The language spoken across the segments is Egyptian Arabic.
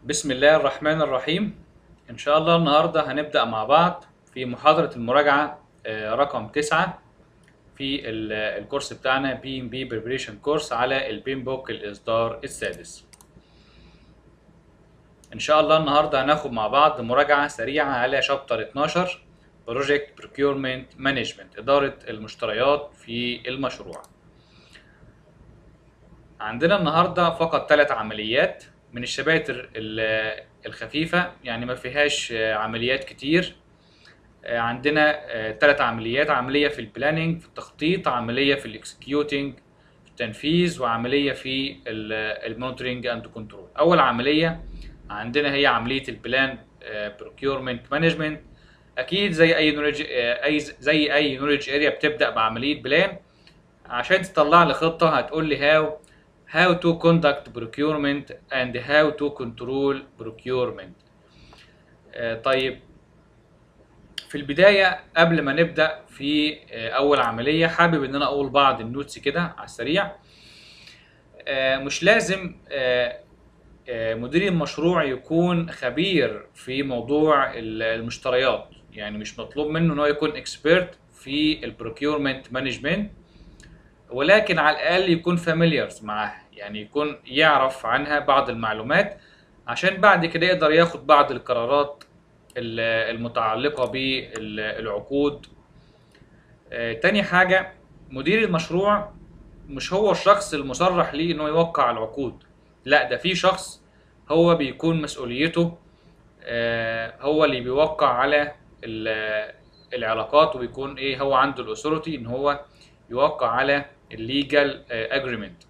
بسم الله الرحمن الرحيم إن شاء الله النهاردة هنبدأ مع بعض في محاضرة المراجعة آه، رقم تسعة في ال- الكورس بتاعنا بي ام بي بريبريشن كورس على البين بوك الإصدار السادس إن شاء الله النهاردة هناخد مع بعض مراجعة سريعة على شابتر 12 بروجكت بروكيورمنت مانجمنت إدارة المشتريات في المشروع عندنا النهارده فقط ثلاث عمليات من الشباتر ال- الخفيفة يعني ما فيهاش آه، عمليات كتير آه، عندنا ثلاث عمليات عملية في البلاننج في التخطيط عملية في الاكسكيوتنج في التنفيذ وعملية في المونيتورنج اند كنترول أول عملية عندنا هي عملية البلان بروكيورمنت مانجمنت أكيد زي أي نولج أي زي أي نولج اريا بتبدأ بعملية بلان عشان تطلع لي خطة هتقول لي هاو how to conduct procurement and how to control procurement آه، طيب في البداية قبل ما نبدأ في آه، أول عملية حابب إن أنا أقول بعض النوتس كده على السريع آه، مش لازم آه، آه، مدير المشروع يكون خبير في موضوع ال- المشتريات يعني مش مطلوب منه إن هو يكون اكسبيرت في البروكيورمنت مانجمنت ولكن على الاقل يكون فاميليارز معاها يعني يكون يعرف عنها بعض المعلومات عشان بعد كده يقدر ياخد بعض القرارات ال- المتعلقة بالعقود آه، تاني حاجة مدير المشروع مش هو الشخص المصرح ليه انه يوقع العقود لا ده في شخص هو بيكون مسؤوليته آه، هو اللي بيوقع على ال- العلاقات وبيكون ايه هو عنده الاثوريتي ان هو يوقع على الليجال اجريمنت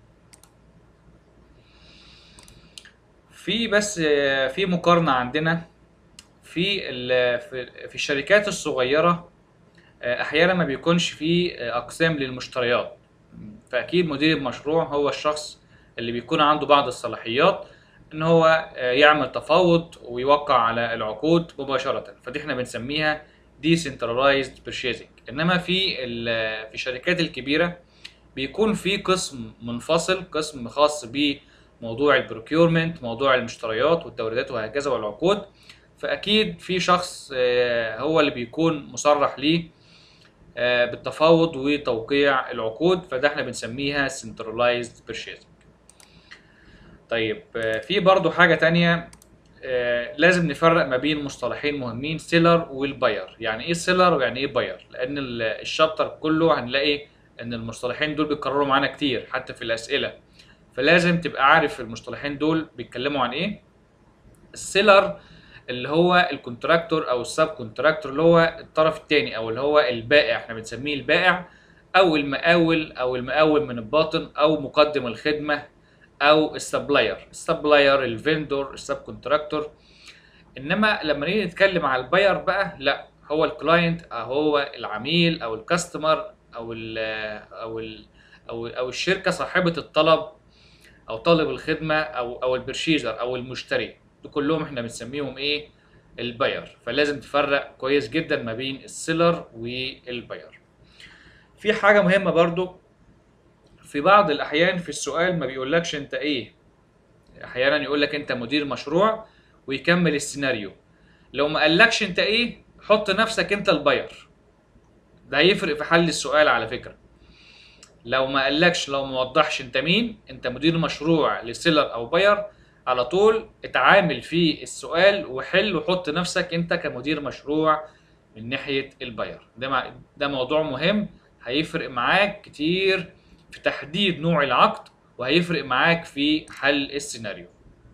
في بس آه، في مقارنة عندنا في ال- في في الشركات الصغيرة آه، احيانا ما بيكونش في آه، اقسام للمشتريات فاكيد مدير المشروع هو الشخص اللي بيكون عنده بعض الصلاحيات ان هو آه، يعمل تفاوض ويوقع على العقود مباشرة فدي احنا بنسميها decentralized purchasing انما في ال- في الشركات الكبيرة بيكون في قسم منفصل قسم خاص بموضوع البروكيورمنت موضوع المشتريات والتوريدات وهكذا والعقود فاكيد في شخص آه، هو اللي بيكون مصرح ليه آه، بالتفاوض وتوقيع العقود فده احنا بنسميها centralized purchasing طيب آه، في برضو حاجة تانية آه، لازم نفرق ما بين مصطلحين مهمين سيلر والباير يعني ايه سيلر ويعني ايه باير لان ال- الشابتر كله هنلاقي ان المصطلحين دول بيتكرروا معانا كتير حتى في الاسئله فلازم تبقى عارف المصطلحين دول بيتكلموا عن ايه السيلر اللي هو الكونتراكتور او السب كونتراكتور اللي هو الطرف الثاني او اللي هو البائع احنا بنسميه البائع او المقاول او المقاول من الباطن او مقدم الخدمه او السبلاير السبلاير الفيندور السب كونتراكتور انما لما نيجي نتكلم على الباير بقى لا هو الكلاينت هو العميل او الكاستمر او ال او ال او او الشركه صاحبه الطلب او طالب الخدمه او او البرشيزر او المشتري دول كلهم احنا بنسميهم ايه الباير فلازم تفرق كويس جدا ما بين السيلر والباير في حاجه مهمه برضو في بعض الاحيان في السؤال ما بيقولكش انت ايه احيانا يقول لك انت مدير مشروع ويكمل السيناريو لو ما قالكش انت ايه حط نفسك انت الباير ده هيفرق في حل السؤال على فكرة لو ما قالكش لو ما وضحش انت مين انت مدير مشروع لسيلر او باير على طول اتعامل في السؤال وحل وحط نفسك انت كمدير مشروع من ناحية الباير ده مع... ده موضوع مهم هيفرق معاك كتير في تحديد نوع العقد وهيفرق معاك في حل السيناريو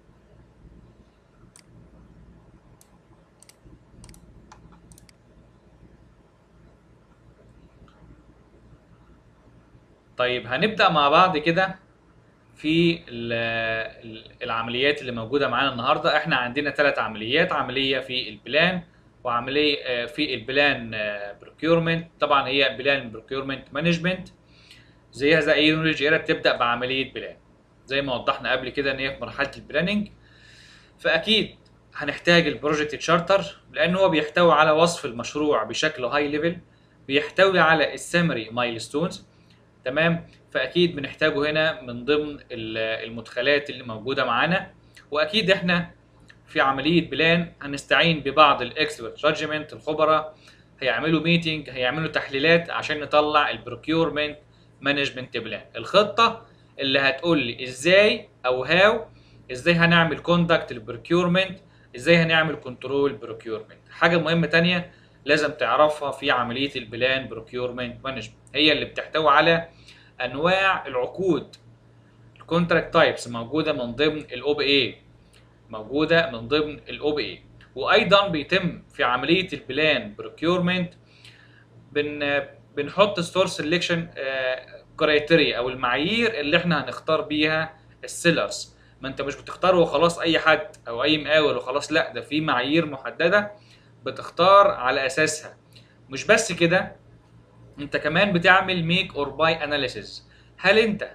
طيب هنبدأ مع بعض كده في ال- ال- العمليات اللي موجودة معانا النهاردة احنا عندنا ثلاث عمليات عملية في البلان وعملية آه، في البلان بروكيورمنت طبعا هي بلان بروكيورمنت مانجمنت زيها زي اي نولج اريا بتبدأ بعملية بلان زي ما وضحنا قبل كده ان هي في مرحلة البلاننج فاكيد هنحتاج البروجكت تشارتر لان هو بيحتوي على وصف المشروع بشكل هاي ليفل بيحتوي على السمري مايلستونز تمام فاكيد بنحتاجه هنا من ضمن ال- المدخلات اللي موجوده معانا واكيد احنا في عمليه بلان هنستعين ببعض الاكسبرت جادجمنت الخبراء هيعملوا ميتنج هيعملوا تحليلات عشان نطلع البروكيورمنت مانجمنت بلان الخطه اللي هتقول لي ازاي او هاو ازاي هنعمل كوندكت البروكيورمنت ازاي هنعمل كنترول بروكيورمنت حاجه مهمه تانية لازم تعرفها في عمليه البلان بروكيورمنت مانجمنت هي اللي بتحتوي على انواع العقود الكونتراكت تايبس موجوده من ضمن الاو بي اي موجوده من ضمن الاو بي اي وايضا بيتم في عمليه البلان بروكيورمنت بن بنحط ستور سelection كرايتيريا او المعايير اللي احنا هنختار بيها السيلرز ما انت مش بتختار وخلاص اي حد او اي مقاول وخلاص لا ده في معايير محدده بتختار على اساسها مش بس كده انت كمان بتعمل ميك اور باي اناليسيز هل انت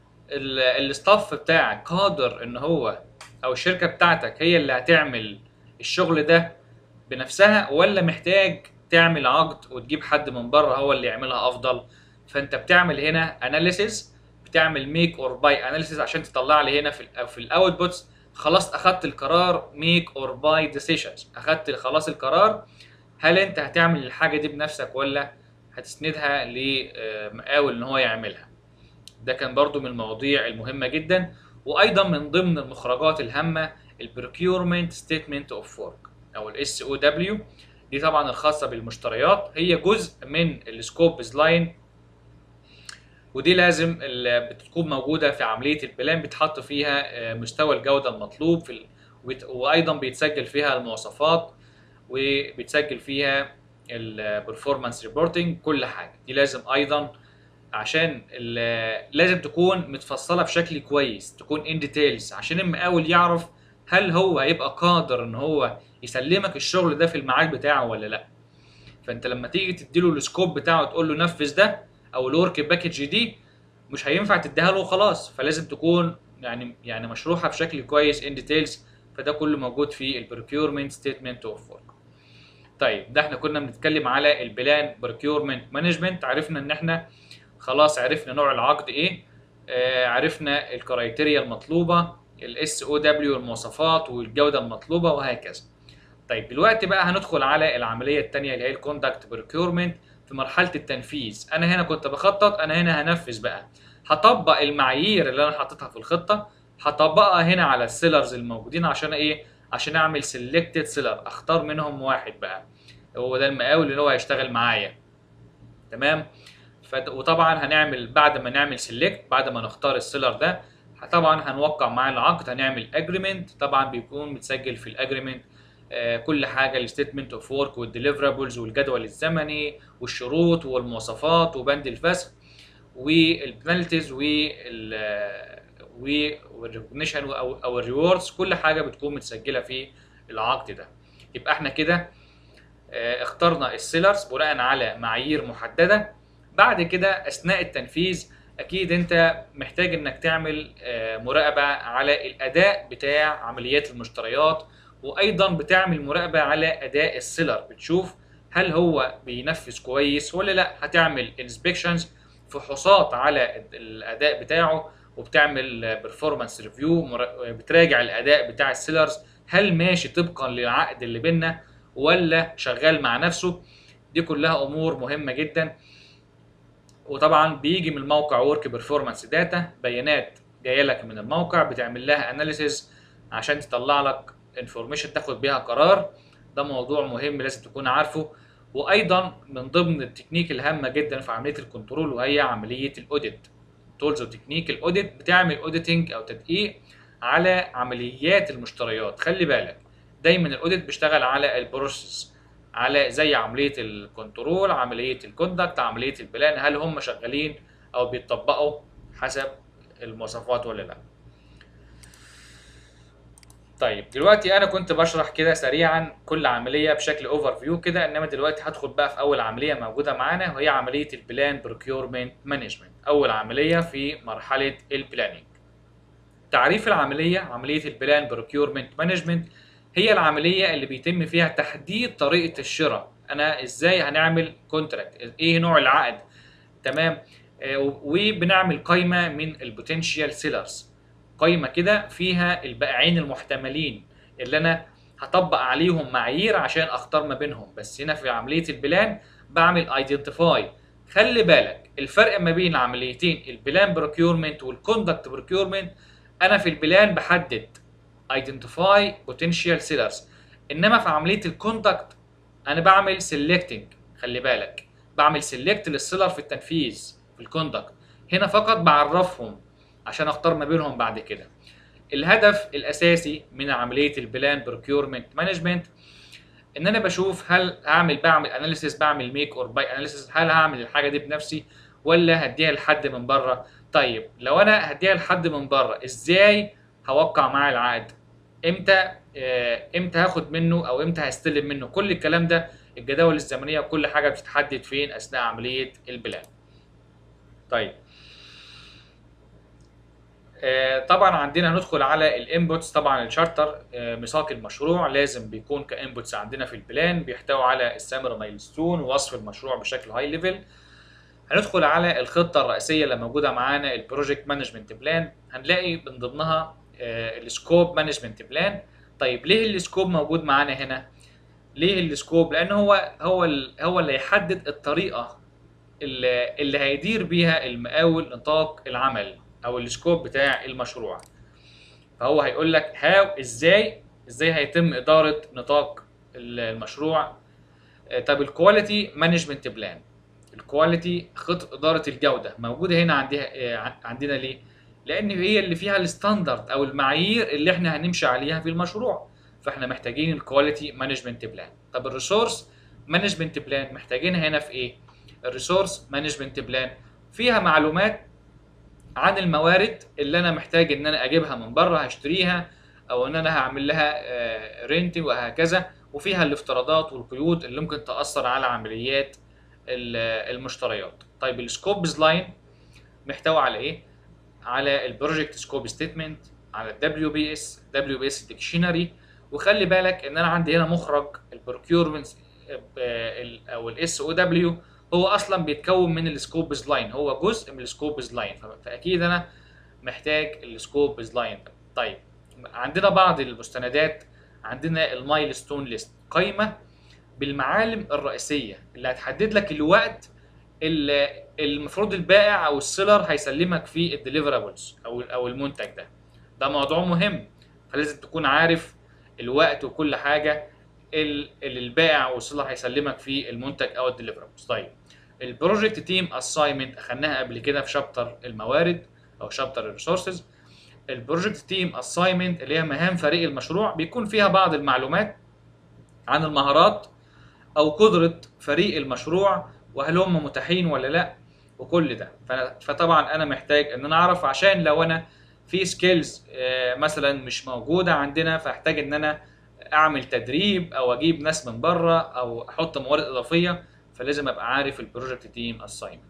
الستاف بتاعك قادر ان هو او الشركه بتاعتك هي اللي هتعمل الشغل ده بنفسها ولا محتاج تعمل عقد وتجيب حد من بره هو اللي يعملها افضل فانت بتعمل هنا اناليسيز بتعمل ميك اور باي اناليسيز عشان تطلع لي هنا في ال في الاوتبوتس خلاص اخدت القرار ميك اور باي ديسيشنز اخدت خلاص القرار هل انت هتعمل الحاجه دي بنفسك ولا هتسندها لمقاول ان هو يعملها ده كان برضو من المواضيع المهمه جدا وايضا من ضمن المخرجات الهامه البروكيورمنت ستيتمنت اوف ورك او الاس او دبليو دي طبعا الخاصه بالمشتريات هي جزء من السكوب لاين ودي لازم اللي بتكون موجوده في عمليه البلان بيتحط فيها مستوى الجوده المطلوب في ال... وايضا بيتسجل فيها المواصفات وبيتسجل فيها البرفورمانس ريبورتنج كل حاجه دي لازم ايضا عشان لازم تكون متفصله بشكل كويس تكون ان ديتيلز عشان المقاول يعرف هل هو هيبقى قادر ان هو يسلمك الشغل ده في الميعاد بتاعه ولا لا فانت لما تيجي تديله السكوب بتاعه تقول له نفذ ده او الورك باكج دي مش هينفع تديها له وخلاص فلازم تكون يعني يعني مشروحه بشكل كويس ان ديتيلز فده كله موجود في البروكيورمنت ستيتمنت اوف ورك طيب ده احنا كنا بنتكلم على البلان بروكيورمنت مانجمنت عرفنا ان احنا خلاص عرفنا نوع العقد ايه آه عرفنا الكرايتيريا المطلوبه الاس او دبليو المواصفات والجوده المطلوبه وهكذا طيب دلوقتي بقى هندخل على العمليه الثانيه اللي هي الكوندكت بروكيورمنت في مرحله التنفيذ انا هنا كنت بخطط انا هنا هنفذ بقى هطبق المعايير اللي انا حاططها في الخطه هطبقها هنا على السيلرز الموجودين عشان ايه عشان اعمل سيلكتد سيلر اختار منهم واحد بقى هو ده المقاول اللي هو هيشتغل معايا تمام فد... وطبعا هنعمل بعد ما نعمل سيلكت بعد ما نختار السيلر ده طبعا هنوقع معاه العقد هنعمل اجريمنت طبعا بيكون متسجل في الاجريمنت آه كل حاجه الستيتمنت اوف ورك والديليفرابلز والجدول الزمني والشروط والمواصفات وبند الفسخ والبنالتيز وال والريكوجنيشن او او الريوردز كل حاجه بتكون متسجله في العقد ده يبقى احنا كده اه اخترنا السيلرز بناء على معايير محدده بعد كده اثناء التنفيذ اكيد انت محتاج انك تعمل اه مراقبه على الاداء بتاع عمليات المشتريات وايضا بتعمل مراقبه على اداء السيلر بتشوف هل هو بينفذ كويس ولا لا هتعمل انسبكشنز فحوصات على الاداء بتاعه وبتعمل بيرفورمانس ريفيو بتراجع الاداء بتاع السيلرز هل ماشي طبقا للعقد اللي بينا ولا شغال مع نفسه دي كلها امور مهمه جدا وطبعا بيجي من الموقع ورك بيرفورمانس داتا بيانات جايه لك من الموقع بتعمل لها اناليسيز عشان تطلع لك انفورميشن تاخد بيها قرار ده موضوع مهم لازم تكون عارفه وايضا من ضمن التكنيك الهامه جدا في عمليه الكنترول وهي عمليه الاوديت تولز وتكنيك الاوديت بتعمل اوديتنج او تدقيق على عمليات المشتريات خلي بالك دايما الاوديت بيشتغل على البروسيس على زي عمليه الكنترول عمليه الكوندكت عمليه البلان هل هم شغالين او بيطبقوا حسب المواصفات ولا لا طيب دلوقتي انا كنت بشرح كده سريعا كل عمليه بشكل اوفر فيو كده انما دلوقتي هدخل بقى في اول عمليه موجوده معانا وهي عمليه البلان بروكيورمنت مانجمنت اول عمليه في مرحله البلاننج تعريف العمليه عمليه البلان بروكيورمنت مانجمنت هي العمليه اللي بيتم فيها تحديد طريقه الشراء انا ازاي هنعمل كونتراكت ايه نوع العقد تمام آه وبنعمل قائمه من البوتنشال سيلرز قائمه كده فيها البائعين المحتملين اللي انا هطبق عليهم معايير عشان اختار ما بينهم بس هنا في عمليه البلان بعمل ايدنتيفاي خلي بالك الفرق ما بين العمليتين البلان بروكيورمنت والكوندكت بروكيورمنت انا في البلان بحدد ايدنتيفاي بوتنشال سيلرز انما في عمليه الكوندكت انا بعمل سيلكتنج خلي بالك بعمل سيلكت للسيلر في التنفيذ في الكوندكت هنا فقط بعرفهم عشان اختار ما بينهم بعد كده الهدف الاساسي من عمليه البلان بروكيورمنت مانجمنت ان انا بشوف هل هعمل بعمل اناليسيس بعمل ميك اور باي اناليسيس هل هعمل الحاجه دي بنفسي ولا هديها لحد من بره طيب لو انا هديها لحد من بره ازاي هوقع معاه العقد امتى آه، امتى هاخد منه او امتى هستلم منه كل الكلام ده الجداول الزمنيه وكل حاجه بتتحدد فين اثناء عمليه البلان طيب آه، طبعا عندنا هندخل على الانبوتس طبعا الشارتر آه، ميثاق المشروع لازم بيكون كانبوتس عندنا في البلان بيحتوي على السامر مايلستون ووصف المشروع بشكل هاي ليفل هندخل على الخطه الرئيسيه اللي موجوده معانا البروجكت مانجمنت بلان هنلاقي من ضمنها السكوب مانجمنت بلان طيب ليه السكوب موجود معانا هنا ليه السكوب لان هو هو ال- هو اللي يحدد الطريقه اللي, اللي هيدير بيها المقاول نطاق العمل او السكوب بتاع المشروع فهو هيقول لك هاو ازاي ازاي هيتم اداره نطاق ال- المشروع آه، طب الكواليتي مانجمنت بلان الكواليتي خطه اداره الجوده موجوده هنا عندها آه، عندنا ليه لان هي اللي فيها الستاندرد او المعايير اللي احنا هنمشي عليها في المشروع فاحنا محتاجين الكواليتي مانجمنت بلان طب الريسورس مانجمنت بلان محتاجينها هنا في ايه الريسورس مانجمنت بلان فيها معلومات عن الموارد اللي انا محتاج ان انا اجيبها من بره هشتريها او ان انا هعمل لها رينت وهكذا وفيها الافتراضات والقيود اللي ممكن تاثر على عمليات ال- المشتريات طيب السكوبز لاين محتوى على ايه على البروجكت سكوب ستيتمنت على الدبليو بي اس دبليو بي اس ديكشنري وخلي بالك ان انا عندي هنا مخرج البروكيورمنت او الاس او دبليو هو اصلا بيتكون من السكوبز لاين هو جزء من السكوبز لاين فاكيد انا محتاج السكوبز لاين ده طيب عندنا بعض المستندات عندنا المايلستون ليست قائمه بالمعالم الرئيسيه اللي هتحدد لك الوقت اللي المفروض البائع او السيلر هيسلمك فيه الديليفرابلز او او المنتج ده ده موضوع مهم فلازم تكون عارف الوقت وكل حاجه ال- اللي البائع او السيلر هيسلمك فيه المنتج او الديليفرابلز طيب البروجكت تيم اساينمنت اخدناها قبل كده في شابتر الموارد او شابتر الريسورسز البروجكت تيم اساينمنت اللي هي مهام فريق المشروع بيكون فيها بعض المعلومات عن المهارات او قدره فريق المشروع وهل هم متاحين ولا لا وكل ده فأنا- فطبعا انا محتاج ان انا اعرف عشان لو انا في سكيلز مثلا مش موجوده عندنا فاحتاج ان انا اعمل تدريب او اجيب ناس من بره او احط موارد اضافيه فلازم ابقى عارف البروجكت تيم اساينمنت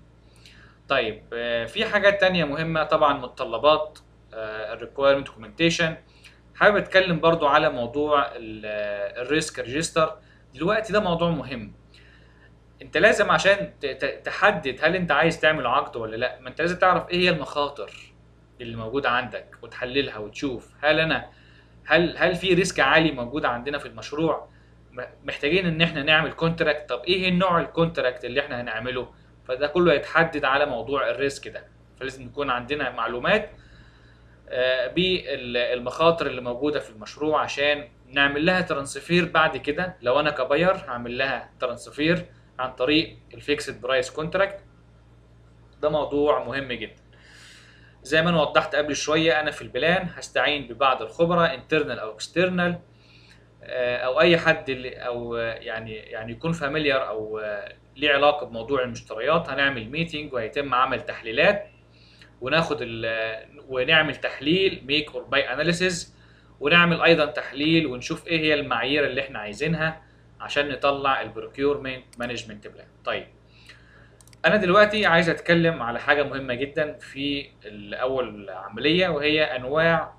طيب آه، في حاجات تانية مهمة طبعا متطلبات الريكويرمنت دوكيومنتيشن حابب اتكلم برضو على موضوع الريسك ريجستر دلوقتي ده موضوع مهم انت لازم عشان ت- ت- تحدد هل انت عايز تعمل عقد ولا لا ما انت لازم تعرف ايه هي المخاطر اللي موجودة عندك وتحللها وتشوف هل انا هل هل في ريسك عالي موجود عندنا في المشروع م- محتاجين ان احنا نعمل كونتراكت طب ايه النوع الكونتراكت اللي احنا هنعمله فده كله يتحدد على موضوع الريسك ده فلازم يكون عندنا معلومات آه، بالمخاطر اللي موجوده في المشروع عشان نعمل لها ترانسفير بعد كده لو انا كباير هعمل لها ترانسفير عن طريق الفيكسد برايس كونتراكت ده موضوع مهم جدا زي ما انا وضحت قبل شويه انا في البلان هستعين ببعض الخبراء انترنال او اكسترنال او اي حد اللي او آه، يعني يعني يكون فاميليار او آه، ليه علاقه بموضوع المشتريات هنعمل ميتنج وهيتم عمل تحليلات وناخد ال ونعمل تحليل ميك اور باي اناليسيز ونعمل ايضا تحليل ونشوف ايه هي المعايير اللي احنا عايزينها عشان نطلع البروكيورمنت مانجمنت بلان طيب انا دلوقتي عايز اتكلم على حاجه مهمه جدا في اول عمليه وهي انواع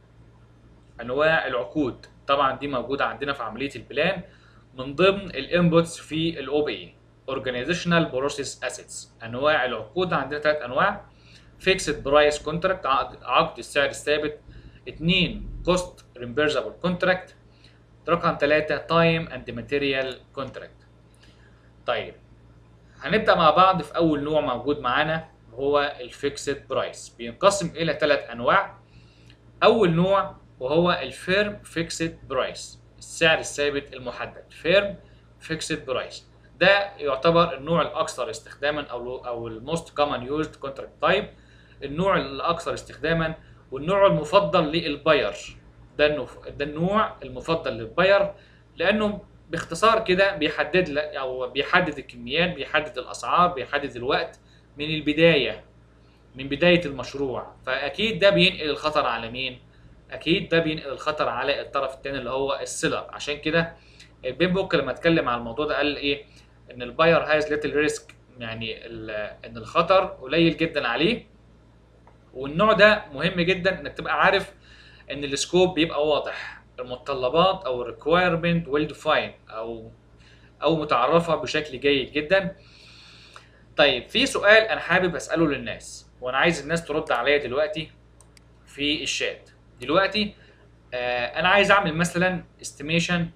انواع العقود طبعا دي موجوده عندنا في عمليه البلان من ضمن الانبوتس في الاو بي اورجانيزيشنال بروسيس اسيتس انواع العقود عندنا ثلاث انواع فيكسد برايس كونتراكت عقد السعر الثابت اثنين كوست ريمبرزابل كونتراكت رقم ثلاثة تايم اند ماتيريال كونتراكت طيب هنبدأ مع بعض في أول نوع موجود معانا هو الفيكسد برايس بينقسم إلى ثلاث أنواع أول نوع وهو الفيرم فيكسد برايس السعر الثابت المحدد فيرم فيكسد برايس ده يعتبر النوع الأكثر استخداما أو أو الموست كومن يوزد كونتراكت تايب النوع الأكثر استخداما والنوع المفضل للباير ده النوع ده النوع المفضل للباير لأنه باختصار كده بيحدد لك او بيحدد الكميات بيحدد الاسعار بيحدد الوقت من البدايه من بدايه المشروع فاكيد ده بينقل الخطر على مين اكيد ده بينقل الخطر على الطرف الثاني اللي هو السيلر عشان كده البين بوك لما اتكلم على الموضوع ده قال ايه ان الباير هاز ليتل ريسك يعني ان الخطر قليل جدا عليه والنوع ده مهم جدا انك تبقى عارف ان السكوب بيبقى واضح المتطلبات او الريكوايرمنت ويل ديفاين او او متعرفه بشكل جيد جدا طيب في سؤال انا حابب اساله للناس وانا عايز الناس ترد عليا دلوقتي في الشات دلوقتي آه انا عايز اعمل مثلا استيميشن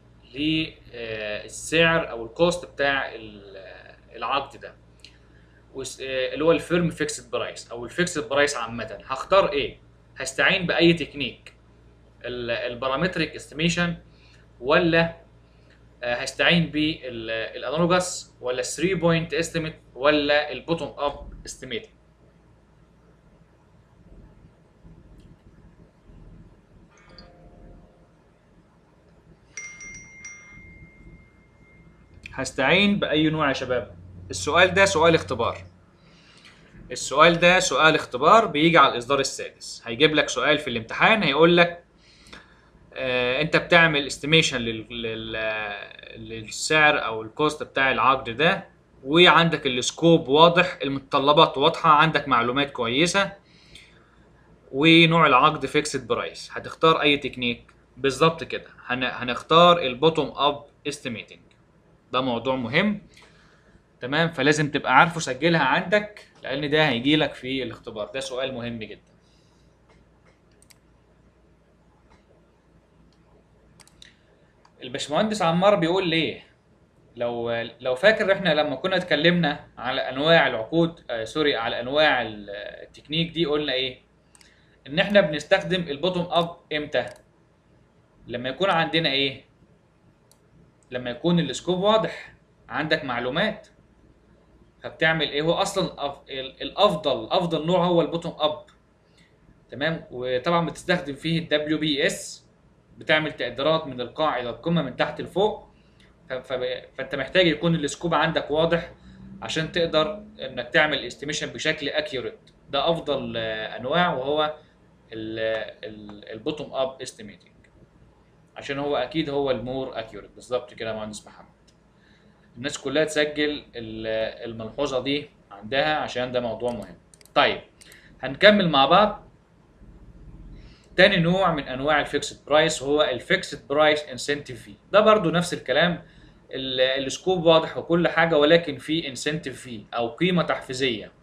للسعر او الكوست بتاع العقد ده اللي هو الفيرم فيكسد برايس او الفيكسد برايس عامه هختار ايه هستعين باي تكنيك البارامتريك استيميشن ولا هستعين بالانالوجاس ولا 3 بوينت استيميت ولا البوتوم اب استيميت هستعين باي نوع يا شباب السؤال ده سؤال اختبار السؤال ده سؤال اختبار بيجي على الاصدار السادس هيجيب لك سؤال في الامتحان هيقول لك آه انت بتعمل استيميشن للسعر او الكوست بتاع العقد ده وعندك السكوب واضح المتطلبات واضحه عندك معلومات كويسه ونوع العقد فيكسد برايس هتختار اي تكنيك بالظبط كده هن... هنختار البوتوم اب استيميتنج ده موضوع مهم تمام فلازم تبقى عارفه سجلها عندك لان ده هيجي لك في الاختبار ده سؤال مهم جدا الباشمهندس عمار بيقول ليه لو لو فاكر احنا لما كنا اتكلمنا على انواع العقود آه سوري على انواع التكنيك دي قلنا ايه ان احنا بنستخدم البوتوم اب امتى لما يكون عندنا ايه لما يكون السكوب واضح عندك معلومات فبتعمل ايه هو اصلا الافضل افضل نوع هو البوتوم اب تمام وطبعا بتستخدم فيه الدبليو بي اس بتعمل تقديرات من القاع الى القمه من تحت لفوق فانت محتاج يكون السكوب عندك واضح عشان تقدر انك تعمل استيميشن بشكل اكيوريت ده افضل انواع وهو البوتوم اب استيميتنج عشان هو اكيد هو المور اكيوريت بالظبط كده يا مهندس محمد الناس كلها تسجل الملحوظه دي عندها عشان ده موضوع مهم طيب هنكمل مع بعض تاني نوع من انواع الفيكسد برايس هو الفيكسد برايس انسنتيف في ده برضو نفس الكلام السكوب واضح وكل حاجه ولكن في انسنتيف في او قيمه تحفيزيه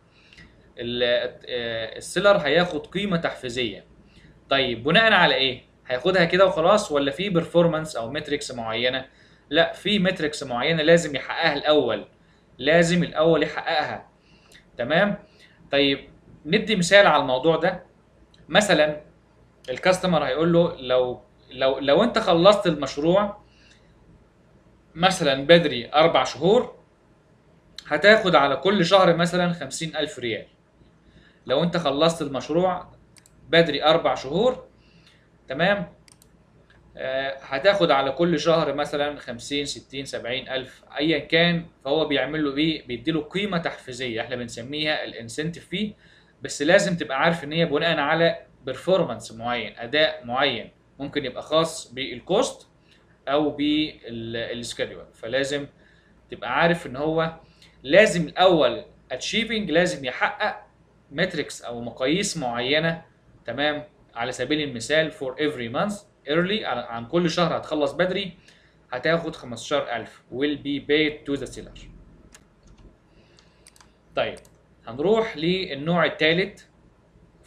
السيلر هياخد قيمه تحفيزيه طيب بناء على ايه هياخدها كده وخلاص ولا في بيرفورمانس او متريكس معينه لا في متريكس معينه لازم يحققها الاول لازم الاول يحققها تمام طيب ندي مثال على الموضوع ده مثلا الكاستمر هيقول له لو لو لو انت خلصت المشروع مثلا بدري اربع شهور هتاخد على كل شهر مثلا خمسين الف ريال لو انت خلصت المشروع بدري اربع شهور تمام آه هتاخد على كل شهر مثلا 50 60 70 الف ايا كان فهو بيعمل له ايه بيديله قيمه تحفيزيه احنا بنسميها الانسنتيف فيه بس لازم تبقى عارف ان هي بناء على بيرفورمانس معين اداء معين ممكن يبقى خاص بالكوست او بالسكادول فلازم تبقى عارف ان هو لازم الاول اتشيفنج لازم يحقق ماتريكس او مقاييس معينه تمام على سبيل المثال for every month early عن كل شهر هتخلص بدري هتاخد 15000 will be paid to the seller طيب هنروح للنوع الثالث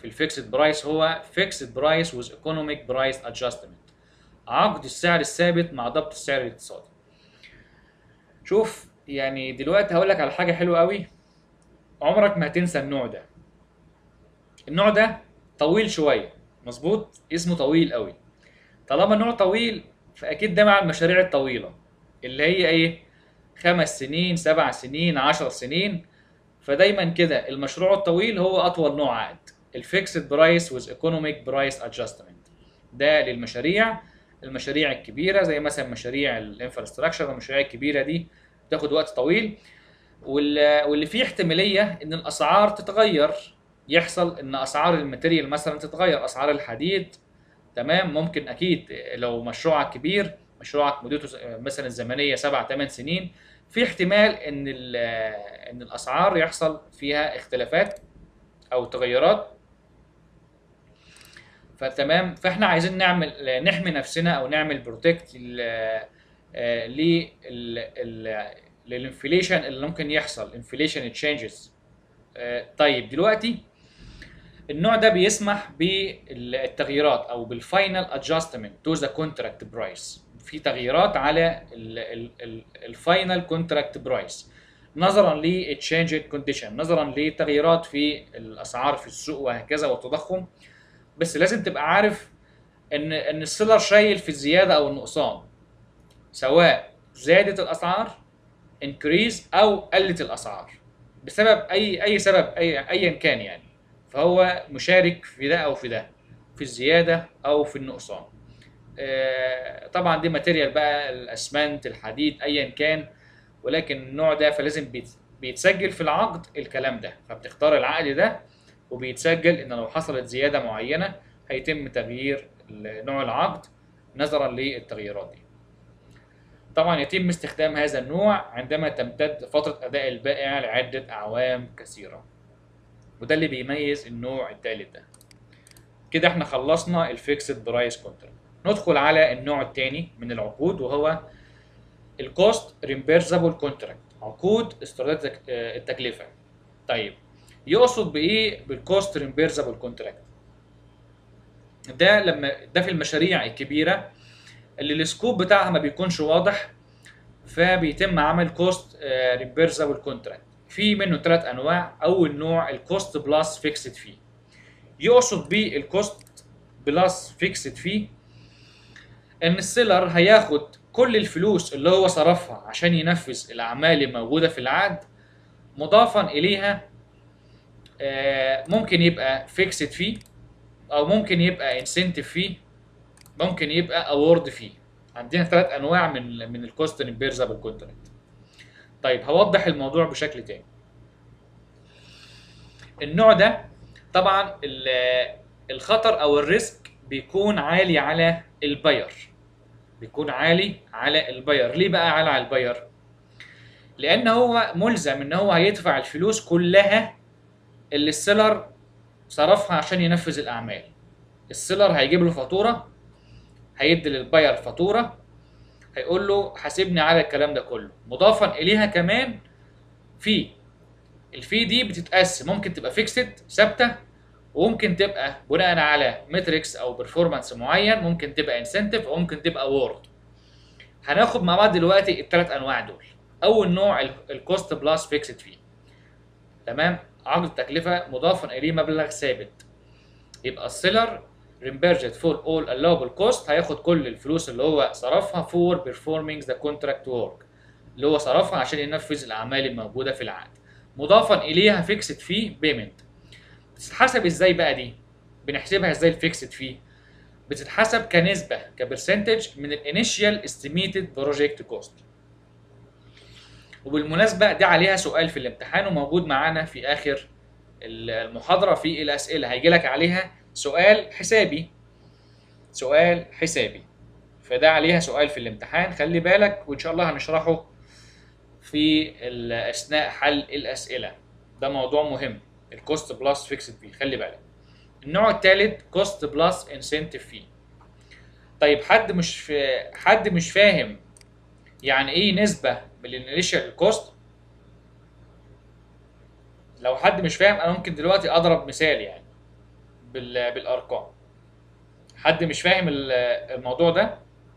في الفيكسد برايس هو فيكسد برايس وذ ايكونوميك برايس ادجستمنت عقد السعر الثابت مع ضبط السعر الاقتصادي شوف يعني دلوقتي هقول لك على حاجه حلوه قوي عمرك ما هتنسى النوع ده النوع ده طويل شويه مظبوط اسمه طويل قوي طالما النوع طويل فاكيد ده مع المشاريع الطويله اللي هي ايه خمس سنين سبع سنين عشر سنين فدايما كده المشروع الطويل هو اطول نوع عقد الفيكسد برايس وذ ايكونوميك برايس ادجستمنت ده للمشاريع المشاريع الكبيره زي مثلا مشاريع الانفراستراكشر المشاريع الكبيره دي بتاخد وقت طويل وال- واللي فيه احتماليه ان الاسعار تتغير يحصل ان اسعار الماتيريال مثلا تتغير اسعار الحديد تمام ممكن اكيد لو مشروعك كبير مشروعك مدته ز- مثلا الزمنيه سبع ثمان سنين في احتمال ان ال- ان الاسعار يحصل فيها اختلافات او تغيرات فتمام فاحنا عايزين نعمل نحمي نفسنا او نعمل بروتكت للانفليشن اللي ممكن يحصل انفليشن تشينجز طيب دلوقتي النوع ده بيسمح بالتغييرات او بالفاينل ادجستمنت تو ذا كونتراكت برايس في تغييرات على الفاينل كونتراكت برايس نظرا للتشينج كونديشن نظرا لتغييرات في الاسعار في السوق وهكذا والتضخم بس لازم تبقى عارف ان ان السيلر شايل في الزياده او النقصان سواء زادت الاسعار انكريز او قلت الاسعار بسبب اي اي سبب اي ايا كان يعني فهو مشارك في ده او في ده في الزياده او في النقصان آه، طبعا دي ماتيريال بقى الاسمنت الحديد ايا كان ولكن النوع ده فلازم بيت- بيتسجل في العقد الكلام ده فبتختار العقد ده وبيتسجل ان لو حصلت زياده معينه هيتم تغيير ال- نوع العقد نظرا للتغييرات دي طبعا يتم استخدام هذا النوع عندما تمتد فتره اداء البائع لعده اعوام كثيره وده اللي بيميز النوع الثالث ده كده احنا خلصنا الفيكسد برايس كونتراكت ندخل على النوع الثاني من العقود وهو الكوست ريمبيرسابل كونتراكت عقود استرداد التكلفه طيب يقصد بايه بالكوست ريمبيرسابل كونتراكت ده لما ده في المشاريع الكبيره اللي السكوب بتاعها ما بيكونش واضح فبيتم عمل كوست ريمبيرسابل كونتراكت في منه ثلاث انواع اول نوع الكوست بلس فيكسد فيه يقصد بيه الكوست بلس فيكسد فيه ان السيلر هياخد كل الفلوس اللي هو صرفها عشان ينفذ الاعمال الموجوده في العقد مضافا اليها آه، ممكن يبقى فيكسد فيه او ممكن يبقى انسنتيف فيه ممكن يبقى اوورد فيه عندنا ثلاث انواع من من الكوست ريمبيرسابل كونتراكت طيب هوضح الموضوع بشكل تاني النوع ده طبعا ال- الخطر او الريسك بيكون عالي على الباير بيكون عالي على الباير ليه بقى عالي على الباير لان هو ملزم ان هو هيدفع الفلوس كلها اللي السيلر صرفها عشان ينفذ الاعمال السيلر هيجيب له فاتوره هيدي للباير فاتوره هيقول له حاسبني على الكلام ده كله مضافا اليها كمان في الفي دي بتتقسم ممكن تبقى فيكسد ثابته وممكن تبقى بناء على متريكس او برفورمانس معين ممكن تبقى انسنتيف وممكن تبقى وورد هناخد مع بعض دلوقتي الثلاث انواع دول اول نوع الكوست بلس فيكسد فيه تمام عقد التكلفه مضافا اليه مبلغ ثابت يبقى السيلر reimbursed for all allowable cost هياخد كل الفلوس اللي هو صرفها for performing the contract work اللي هو صرفها عشان ينفذ الاعمال الموجوده في العقد مضافا اليها فيكسد فيه بيمنت بتتحسب ازاي بقى دي بنحسبها ازاي الفيكسد فيه بتتحسب كنسبه كبرسنتج من الانيشال استيميتد بروجكت كوست وبالمناسبه دي عليها سؤال في الامتحان وموجود معانا في اخر المحاضره في الاسئله هيجي لك عليها سؤال حسابي سؤال حسابي فده عليها سؤال في الامتحان خلي بالك وان شاء الله هنشرحه في ال- اثناء حل الاسئله ده موضوع مهم الكوست بلس فيكسد فيه خلي بالك النوع الثالث كوست بلس انسنتيف فيه طيب حد مش في حد مش فاهم يعني ايه نسبه من الانيشال كوست لو حد مش فاهم انا ممكن دلوقتي اضرب مثال يعني بال- بالارقام حد مش فاهم ال- الموضوع ده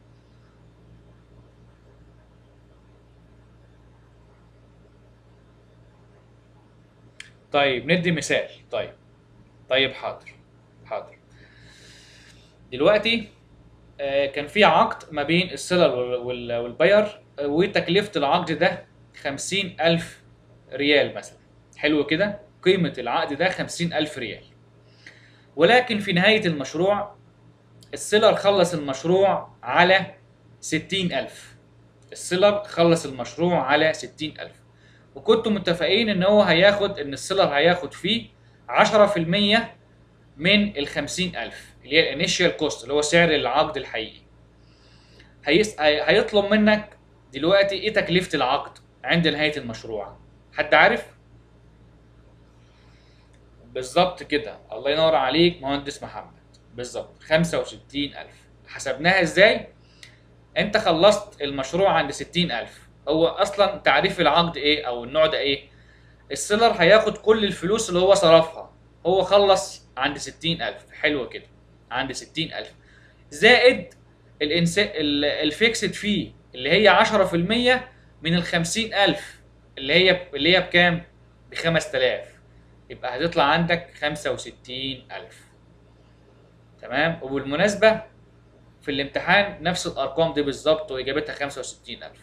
طيب ندي مثال طيب طيب حاضر حاضر دلوقتي آه، كان في عقد ما بين السيلر وال- وال- والباير آه، وتكلفة العقد ده خمسين ألف ريال مثلا حلو كده قيمة العقد ده خمسين ألف ريال ولكن في نهاية المشروع السيلر خلص المشروع على ستين ألف السيلر خلص المشروع على ستين ألف وكنتوا متفقين ان هو هياخد ان السيلر هياخد فيه عشرة في المية من الخمسين ألف اللي هي الانيشال كوست اللي هو سعر العقد الحقيقي هيس... هي- هيطلب منك دلوقتي ايه تكلفة العقد عند نهاية المشروع حد عارف؟ بالظبط كده الله ينور عليك مهندس محمد بالظبط 65000 حسبناها ازاي؟ انت خلصت المشروع عند 60000 هو اصلا تعريف العقد ايه او النوع ده ايه؟ السيلر هياخد كل الفلوس اللي هو صرفها هو خلص عند 60000 حلو كده عند 60000 زائد الانس ال- الفيكسد فيه اللي هي 10% من ال 50000 اللي هي اللي هي بكام؟ ب 5000 يبقى هتطلع عندك 65000 تمام وبالمناسبة في الامتحان نفس الأرقام دي بالظبط وإجابتها 65000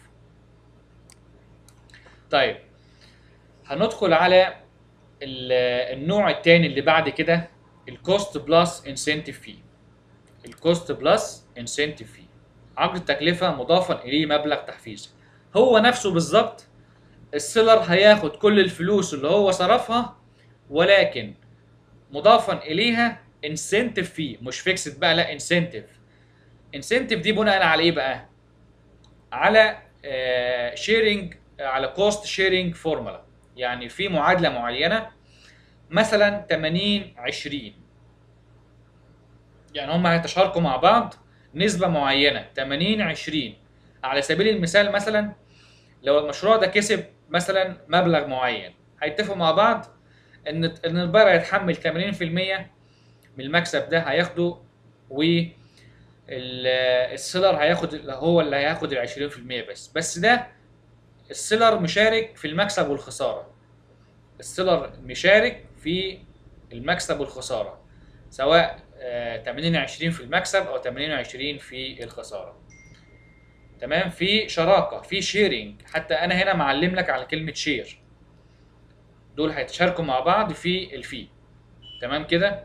طيب هندخل على ال- النوع التاني اللي بعد كده الكوست بلس انسنتيف في الكوست بلس انسنتيف في عقد التكلفة مضافا إليه مبلغ تحفيزي هو نفسه بالظبط السيلر هياخد كل الفلوس اللي هو صرفها ولكن مضافا إليها انسنتيف فيه مش فيكسد بقى لا انسنتيف انسنتيف دي بناء على ايه بقى على شيرنج على كوست شيرنج فورمولا يعني في معادله معينه مثلا 80 20 يعني هم هيتشاركوا مع بعض نسبه معينه 80 20 على سبيل المثال مثلا لو المشروع ده كسب مثلا مبلغ معين هيتفقوا مع بعض ان ان البائع هيتحمل 80% من المكسب ده هياخده و ال- السيلر هياخد هو اللي هياخد ال 20% بس بس ده السيلر مشارك في المكسب والخساره السيلر مشارك في المكسب والخساره سواء آه، 80 20 في المكسب او 80 20 في الخساره تمام في شراكه في شيرنج حتى انا هنا معلم لك على كلمه شير دول هيتشاركوا مع بعض في الفي تمام كده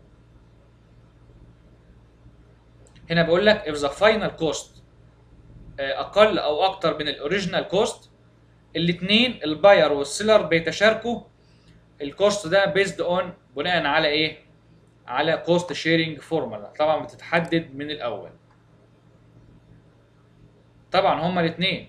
هنا بقول لك if the final cost آه، اقل او اكتر من الاوريجينال كوست الاثنين الباير والسيلر بيتشاركوا الكوست ده بيزد اون بناء على ايه على كوست شيرنج فورمولا طبعا بتتحدد من الاول طبعا هما الاثنين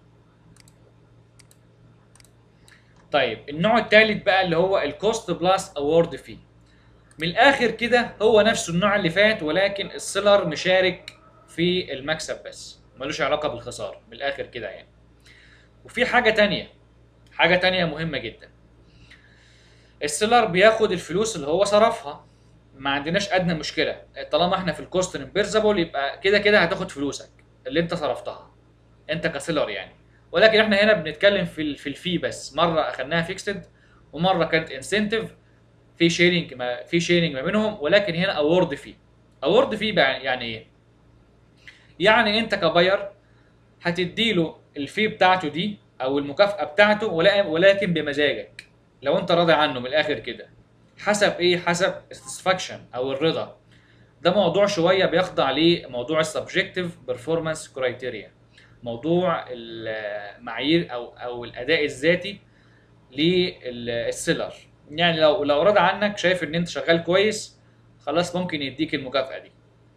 طيب النوع الثالث بقى اللي هو الكوست بلس اوورد فيه من الاخر كده هو نفسه النوع اللي فات ولكن السيلر مشارك في المكسب بس ملوش علاقه بالخساره من الاخر كده يعني وفي حاجه تانية حاجه تانية مهمه جدا السيلر بياخد الفلوس اللي هو صرفها ما عندناش ادنى مشكله طالما احنا في الكوست ريمبرزابل يبقى كده كده هتاخد فلوسك اللي انت صرفتها انت كسيلر يعني ولكن احنا هنا بنتكلم في ال- في الفي بس مره اخدناها فيكسد ومره كانت انسنتيف في شيرنج ما في شيرنج ما بينهم ولكن هنا اوورد في اوورد في بقى يعني ايه يعني انت كباير هتديله الفي بتاعته دي او المكافاه بتاعته ولا- ولكن بمزاجك لو انت راضي عنه من الاخر كده حسب ايه حسب الساتسفاكشن او الرضا ده موضوع شويه بيخضع لموضوع السبجكتيف بيرفورمانس كرايتيريا موضوع المعايير او او الاداء الذاتي للسيلر يعني لو لو راضي عنك شايف ان انت شغال كويس خلاص ممكن يديك المكافاه دي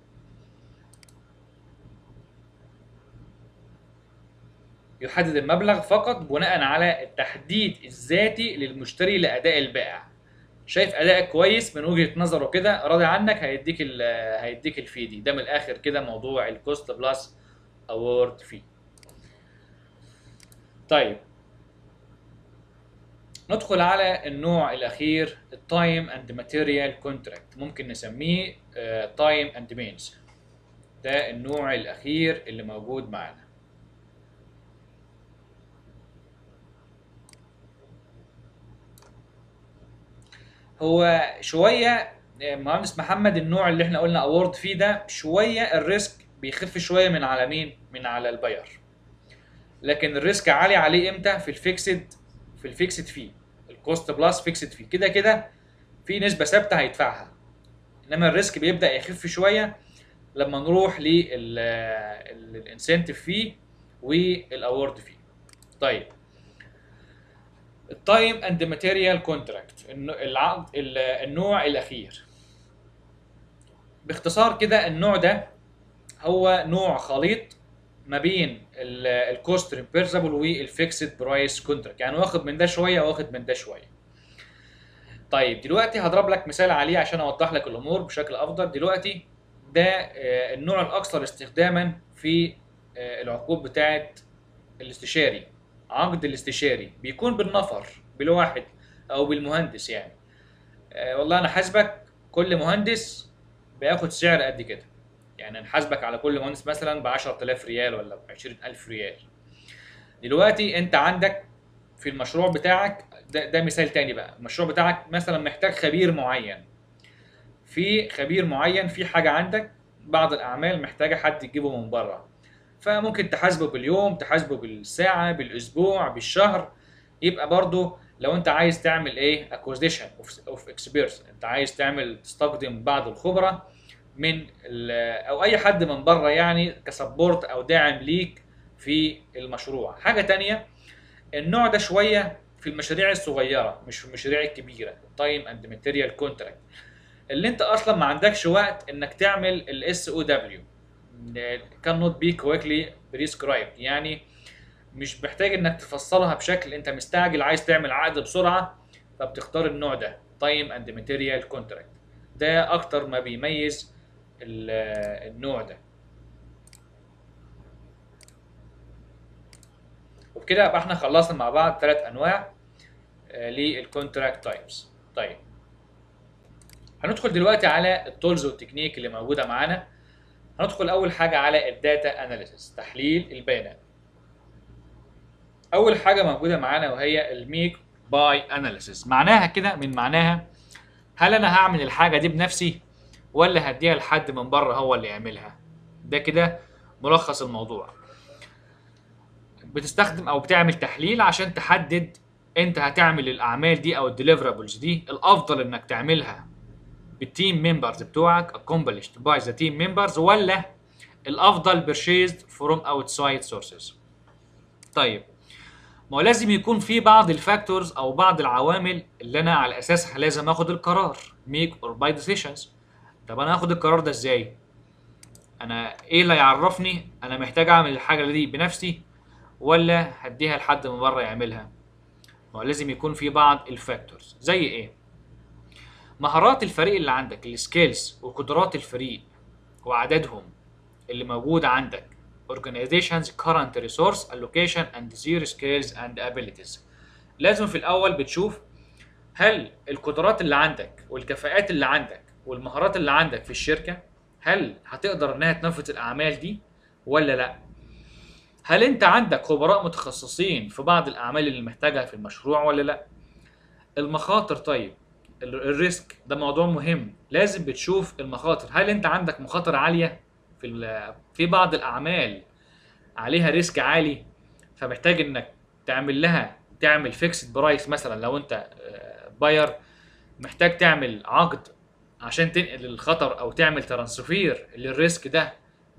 يحدد المبلغ فقط بناء على التحديد الذاتي للمشتري لاداء البائع شايف ادائك كويس من وجهه نظره كده راضي عنك هيديك ال هيديك الفي دي ده من الاخر كده موضوع الكوست بلس اوورد في طيب ندخل على النوع الاخير التايم اند ماتيريال كونتراكت ممكن نسميه تايم اند مينز ده النوع الاخير اللي موجود معانا هو شويه آه، مهندس محمد النوع اللي احنا قلنا اوورد فيه ده شويه الريسك بيخف شويه من على مين من على الباير لكن الريسك عالي عليه امتى في الفيكسد في الفيكسد فيه الكوست بلس فيكسد فيه كده كده في نسبه ثابته هيدفعها انما الريسك بيبدا يخف شويه لما نروح للانسنتيف فيه والاورد فيه طيب التايم اند ماتيريال كونتراكت العقد ال- النوع الاخير باختصار كده النوع ده هو نوع خليط ما بين الكوست ريمبيرسبل والفيكسد برايس كونتراكت يعني واخد من ده شويه واخد من ده شويه طيب دلوقتي هضرب لك مثال عليه عشان اوضح لك الامور بشكل افضل دلوقتي ده آه، النوع الاكثر استخداما في آه، العقود بتاعه الاستشاري عقد الاستشاري بيكون بالنفر بالواحد او بالمهندس يعني آه، والله انا حاسبك كل مهندس بياخد سعر قد كده يعني نحاسبك على كل مهندس مثلا ب 10000 ريال ولا ب 20000 ريال دلوقتي انت عندك في المشروع بتاعك ده, ده مثال تاني بقى المشروع بتاعك مثلا محتاج خبير معين في خبير معين في حاجة عندك بعض الأعمال محتاجة حد تجيبه من بره فممكن تحاسبه باليوم تحاسبه بالساعة بالأسبوع بالشهر يبقى برضو لو انت عايز تعمل ايه acquisition of, of experts انت عايز تعمل تستخدم بعض الخبرة من ال- او اي حد من بره يعني كسبورت او داعم ليك في المشروع حاجة تانية النوع ده شوية في المشاريع الصغيرة مش في المشاريع الكبيرة تايم اند ماتيريال كونتراكت اللي انت اصلا ما عندكش وقت انك تعمل الاس او دبليو كان نوت بي كويكلي بريسكرايب يعني مش محتاج انك تفصلها بشكل انت مستعجل عايز تعمل عقد بسرعه فبتختار النوع ده تايم اند ماتيريال كونتراكت ده اكتر ما بيميز ال- النوع ده وبكده يبقى احنا خلصنا مع بعض ثلاث انواع للكونتراكت تايبس طيب هندخل دلوقتي على التولز والتكنيك اللي موجوده معانا هندخل اول حاجه على الداتا اناليسيس تحليل البيانات اول حاجه موجوده معانا وهي الميك باي اناليسيس معناها كده من معناها هل انا هعمل الحاجه دي بنفسي ولا هديها لحد من بره هو اللي يعملها ده كده ملخص الموضوع بتستخدم او بتعمل تحليل عشان تحدد انت هتعمل الاعمال دي او الديليفرابلز دي الافضل انك تعملها بالتيم ممبرز بتوعك accomplished by the team members ولا الافضل purchased from outside sources طيب ما هو لازم يكون في بعض الفاكتورز او بعض العوامل اللي انا على اساسها لازم اخد القرار make or buy decisions طب انا هاخد القرار ده ازاي انا ايه اللي يعرفني انا محتاج اعمل الحاجه دي بنفسي ولا هديها لحد من بره يعملها ما هو لازم يكون في بعض الفاكتورز زي ايه مهارات الفريق اللي عندك السكيلز وقدرات الفريق وعددهم اللي موجود عندك organization's current resource allocation and their skills and abilities لازم في الاول بتشوف هل القدرات اللي عندك والكفاءات اللي عندك والمهارات اللي عندك في الشركة هل هتقدر انها تنفذ الاعمال دي ولا لا هل انت عندك خبراء متخصصين في بعض الاعمال اللي محتاجها في المشروع ولا لا المخاطر طيب ال- الريسك ده موضوع مهم لازم بتشوف المخاطر هل انت عندك مخاطر عالية في ال- في بعض الاعمال عليها ريسك عالي فمحتاج انك تعمل لها تعمل فيكسد برايس مثلا لو انت باير محتاج تعمل عقد عشان تنقل الخطر او تعمل ترانسفير للريسك ده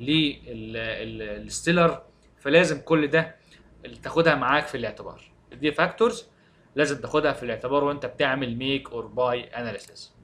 للستيلر فلازم كل ده اللي تاخدها معاك في الاعتبار دي فاكتورز لازم تاخدها في الاعتبار وانت بتعمل ميك اور باي اناليسيس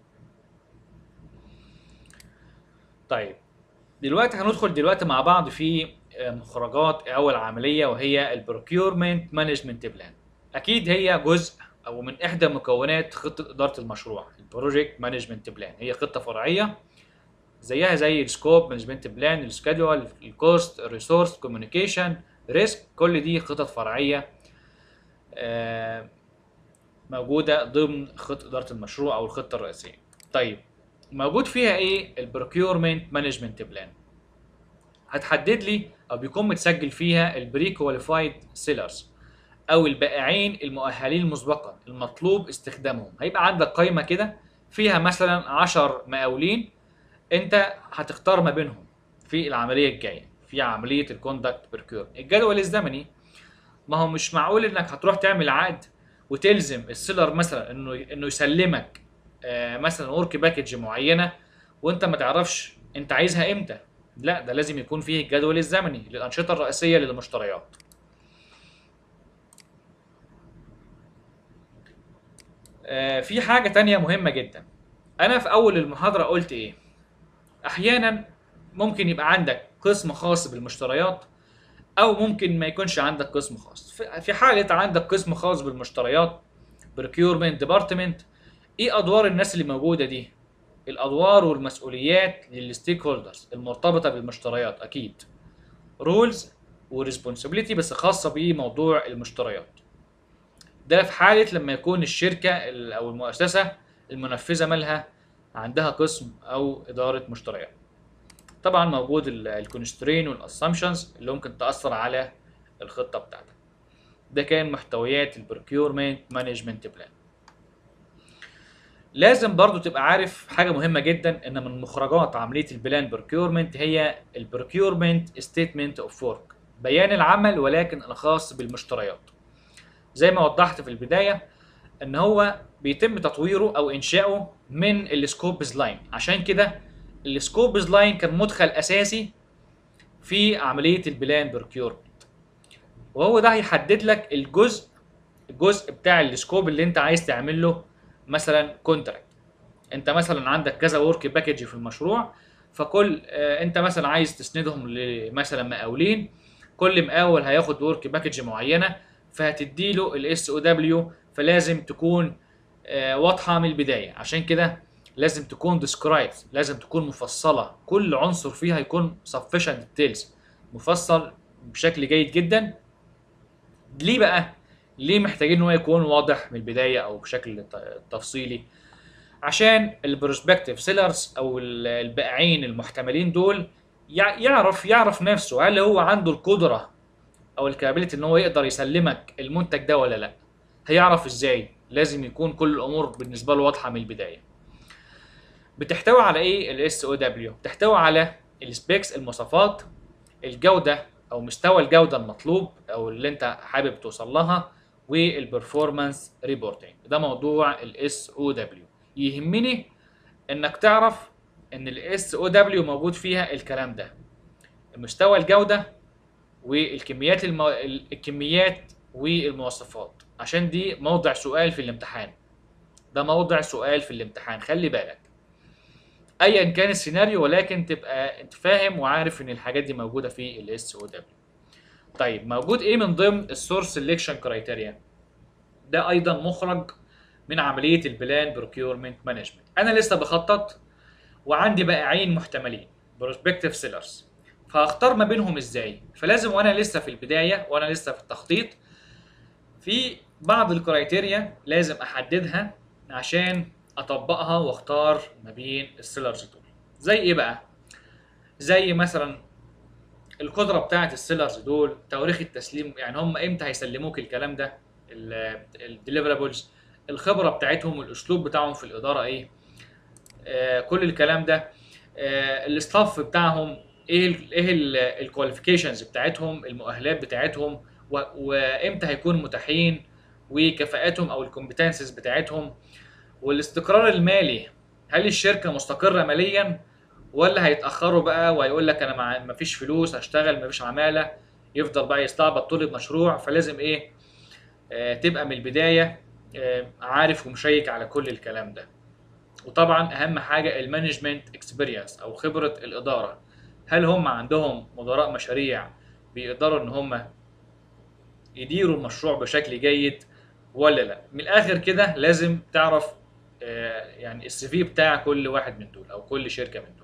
طيب دلوقتي هندخل دلوقتي مع بعض في آه، مخرجات اول عمليه وهي البروكيورمنت مانجمنت بلان اكيد هي جزء او من احدى مكونات خطه اداره المشروع البروجكت مانجمنت بلان هي خطه فرعيه زيها زي السكوب مانجمنت بلان السكادول الكوست الريسورس كوميونيكيشن ريسك كل دي خطط فرعيه آه، موجوده ضمن خطه اداره المشروع او الخطه الرئيسيه طيب موجود فيها ايه البروكيورمنت مانجمنت بلان هتحدد لي او بيكون متسجل فيها البري كواليفايد سيلرز او البائعين المؤهلين مسبقا المطلوب استخدامهم هيبقى عندك قائمه كده فيها مثلا 10 مقاولين انت هتختار ما بينهم في العمليه الجايه في عمليه الكوندكت بروكيور الجدول الزمني ما هو مش معقول انك هتروح تعمل عقد وتلزم السيلر مثلا انه انه يسلمك آه، مثلا ورك باكج معينه وانت ما تعرفش انت عايزها امتى لا ده لازم يكون فيه الجدول الزمني للانشطه الرئيسيه للمشتريات آه، في حاجه تانية مهمه جدا انا في اول المحاضره قلت ايه احيانا ممكن يبقى عندك قسم خاص بالمشتريات او ممكن ما يكونش عندك قسم خاص في- في حاله عندك قسم خاص بالمشتريات procurement ديبارتمنت ايه ادوار الناس اللي موجوده دي الادوار والمسؤوليات للستيك هولدرز المرتبطه بالمشتريات اكيد رولز وريسبونسابيلتي بس خاصه بموضوع المشتريات ده في حاله لما يكون الشركه ال- او المؤسسه المنفذه مالها عندها قسم او اداره مشتريات طبعا موجود الكونسترين والاسامبشنز اللي ممكن تاثر على الخطه بتاعتك ده كان محتويات البروكيورمنت مانجمنت بلان لازم برضو تبقى عارف حاجه مهمه جدا ان من مخرجات عمليه البلان بروكيورمنت هي البروكيورمنت ستيتمنت اوف ورك بيان العمل ولكن الخاص بالمشتريات زي ما وضحت في البدايه ان هو بيتم تطويره او انشائه من السكوبز لاين عشان كده السكوبز لاين كان مدخل اساسي في عمليه البلان بروكيورمنت وهو ده هيحدد لك الجزء الجزء بتاع السكوب اللي انت عايز تعمل له مثلا كونتراكت انت مثلا عندك كذا ورك باكج في المشروع فكل آه، انت مثلا عايز تسندهم لمثلا مقاولين كل مقاول هياخد ورك باكج معينه فهتدي له الاس او دبليو فلازم تكون آه، واضحه من البدايه عشان كده لازم تكون ديسكرايب لازم تكون مفصله كل عنصر فيها يكون sufficient details مفصل بشكل جيد جدا ليه بقى ليه محتاجين ان هو يكون واضح من البدايه او بشكل ت- تفصيلي عشان البروسبكتيف سيلرز او ال- البائعين المحتملين دول يع- يعرف يعرف نفسه هل هو عنده القدره او الكابابيلتي ان هو يقدر يسلمك المنتج ده ولا لا هيعرف ازاي لازم يكون كل الامور بالنسبه له واضحه من البدايه بتحتوي على ايه الاس او دبليو بتحتوي على السبيكس المواصفات الجوده او مستوى الجوده المطلوب او اللي انت حابب توصل لها والبرفورمانس ريبورتنج ده موضوع الاس او دبليو يهمني انك تعرف ان الاس او دبليو موجود فيها الكلام ده مستوى الجوده والكميات المو... الكميات والمواصفات عشان دي موضع سؤال في الامتحان ده موضع سؤال في الامتحان خلي بالك ايا كان السيناريو ولكن تبقى انت فاهم وعارف ان الحاجات دي موجوده في الاس او دبليو طيب موجود ايه من ضمن السورس سelection كرايتيريا ده ايضا مخرج من عمليه البلان بروكيورمنت مانجمنت انا لسه بخطط وعندي بائعين محتملين بروسبكتيف سيلرز فهختار ما بينهم ازاي فلازم وانا لسه في البدايه وانا لسه في التخطيط في بعض الكرايتيريا لازم احددها عشان اطبقها واختار ما بين السيلرز دول زي ايه بقى زي مثلا القدره بتاعه السيلرز دول تواريخ التسليم يعني هم امتى هيسلموك الكلام ده الديليفرابلز الخبره بتاعتهم والاسلوب بتاعهم في الاداره ايه آه كل الكلام ده آه الاستاف بتاعهم ايه ال ايه الكواليفيكيشنز بتاعتهم المؤهلات بتاعتهم و- وامتى هيكونوا متاحين وكفاءاتهم او الكومبتنسز بتاعتهم والاستقرار المالي هل الشركه مستقره ماليا ولا هيتاخروا بقى وهيقول لك انا مع- مفيش فلوس هشتغل مفيش عماله يفضل بقى يستعبط طول المشروع فلازم ايه آه تبقى من البدايه آه عارف ومشيك على كل الكلام ده وطبعا اهم حاجه المانجمنت اكسبيرينس او خبره الاداره هل هم عندهم مدراء مشاريع بيقدروا ان هم يديروا المشروع بشكل جيد ولا لا من الاخر كده لازم تعرف آه، يعني السي في بتاع كل واحد من دول او كل شركه من دول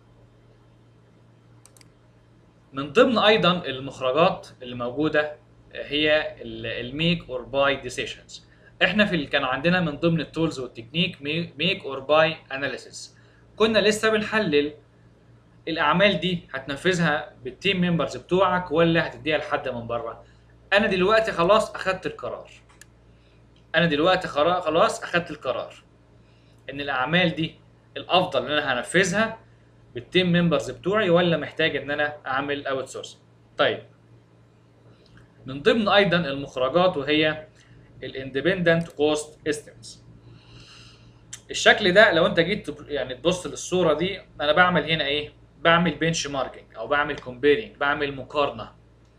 من ضمن ايضا المخرجات اللي موجوده هي الميك اور باي ديسيشنز احنا في ال- كان عندنا من ضمن التولز والتكنيك ميك اور باي اناليسيس كنا لسه بنحلل الاعمال دي هتنفذها بالتيم ممبرز بتوعك ولا هتديها لحد من بره انا دلوقتي خلاص اخدت القرار انا دلوقتي خرا- خلاص اخدت القرار ان الاعمال دي الافضل ان انا هنفذها بالتيم ممبرز بتوعي ولا محتاج ان انا اعمل اوت سورس طيب من ضمن ايضا المخرجات وهي الاندبندنت كوست استيمز الشكل ده لو انت جيت تب- يعني تبص للصوره دي انا بعمل هنا ايه بعمل بنش ماركينج او بعمل كومبيرنج بعمل مقارنه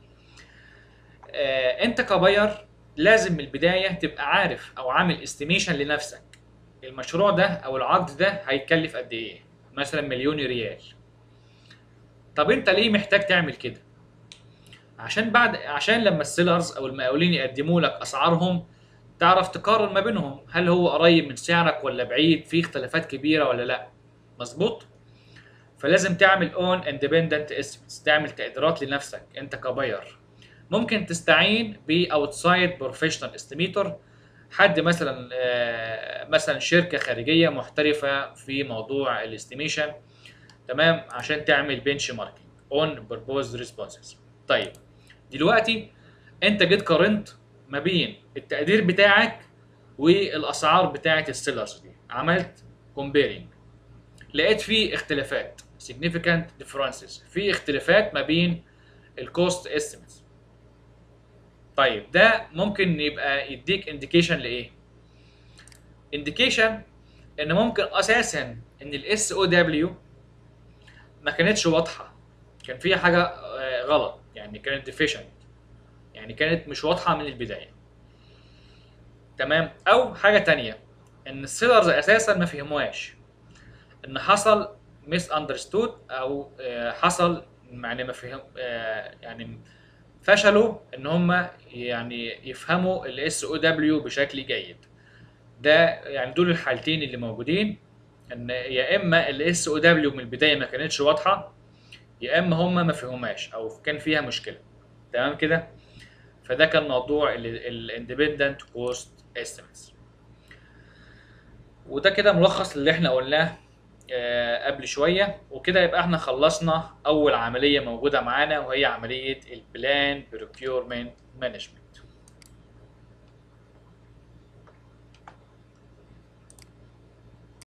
آه انت كباير لازم من البدايه تبقى عارف او عامل استيميشن لنفسك المشروع ده او العقد ده هيتكلف قد ايه مثلا مليون ريال طب انت ليه محتاج تعمل كده عشان بعد عشان لما السيلرز او المقاولين يقدموا لك اسعارهم تعرف تقارن ما بينهم هل هو قريب من سعرك ولا بعيد في اختلافات كبيره ولا لا مظبوط فلازم تعمل اون اندبندنت estimates تعمل تقديرات لنفسك انت كباير ممكن تستعين باوتسايد بروفيشنال استيميتور حد مثلا آه، مثلا شركه خارجيه محترفه في موضوع الاستيميشن تمام عشان تعمل بنش ماركينج اون بروبوز ريسبونسز طيب دلوقتي انت جيت قارنت ما بين التقدير بتاعك والاسعار بتاعه السيلرز دي عملت كومبيرنج لقيت فيه اختلافات significant differences في اختلافات ما بين الكوست estimates طيب ده ممكن يبقى يديك انديكيشن لايه انديكيشن ان ممكن اساسا ان الاس او دبليو ما كانتش واضحه كان فيها حاجه آه، غلط يعني كانت ديفيشنت يعني كانت مش واضحه من البدايه تمام او حاجه تانية ان السيلرز اساسا ما فهموهاش ان حصل ميس اندرستود او آه، حصل يعني ما فهم آه، يعني فشلوا ان هم يعني يفهموا الاس او دبليو بشكل جيد ده يعني دول الحالتين اللي موجودين ان يا اما الاس او دبليو من البدايه ما كانتش واضحه يا اما هم ما فهموهاش او كان فيها مشكله تمام كده فده كان موضوع الاندبندنت كوست استيميتس وده كده ملخص اللي احنا قلناه آه، قبل شويه وكده يبقى احنا خلصنا اول عمليه موجوده معانا وهي عمليه البلان بروكيورمنت مانجمنت